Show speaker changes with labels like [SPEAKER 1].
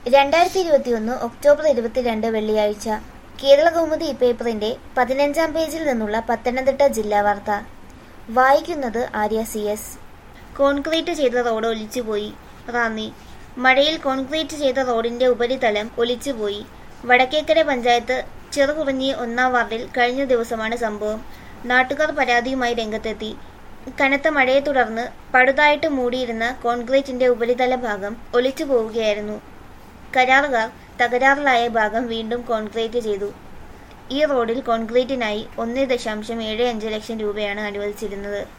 [SPEAKER 1] രണ്ടായിരത്തി ഇരുപത്തിയൊന്ന് ഒക്ടോബർ ഇരുപത്തിരണ്ട് വെള്ളിയാഴ്ച കേരള കൗമുദി പേപ്പറിന്റെ പതിനഞ്ചാം പേജിൽ നിന്നുള്ള പത്തനംതിട്ട ജില്ലാ വാർത്ത വായിക്കുന്നത് ആര്യ സി എസ് കോൺക്രീറ്റ് ചെയ്ത റോഡ് ഒലിച്ചുപോയി റാന്നി മഴയിൽ കോൺക്രീറ്റ് ചെയ്ത റോഡിന്റെ ഉപരിതലം ഒലിച്ചുപോയി വടക്കേക്കര പഞ്ചായത്ത് ചെറുകുറിഞ്ഞി ഒന്നാം വാർഡിൽ കഴിഞ്ഞ ദിവസമാണ് സംഭവം നാട്ടുകാർ പരാതിയുമായി രംഗത്തെത്തി കനത്ത മഴയെ തുടർന്ന് പടുതായിട്ട് മൂടിയിരുന്ന കോൺക്രീറ്റിന്റെ ഉപരിതല ഭാഗം ഒലിച്ചു പോവുകയായിരുന്നു കരാറുകാർ തകരാറിലായ ഭാഗം വീണ്ടും കോൺക്രീറ്റ് ചെയ്തു ഈ റോഡിൽ കോൺക്രീറ്റിനായി ഒന്ന് ദശാംശം ഏഴ് അഞ്ച് ലക്ഷം രൂപയാണ് അനുവദിച്ചിരുന്നത്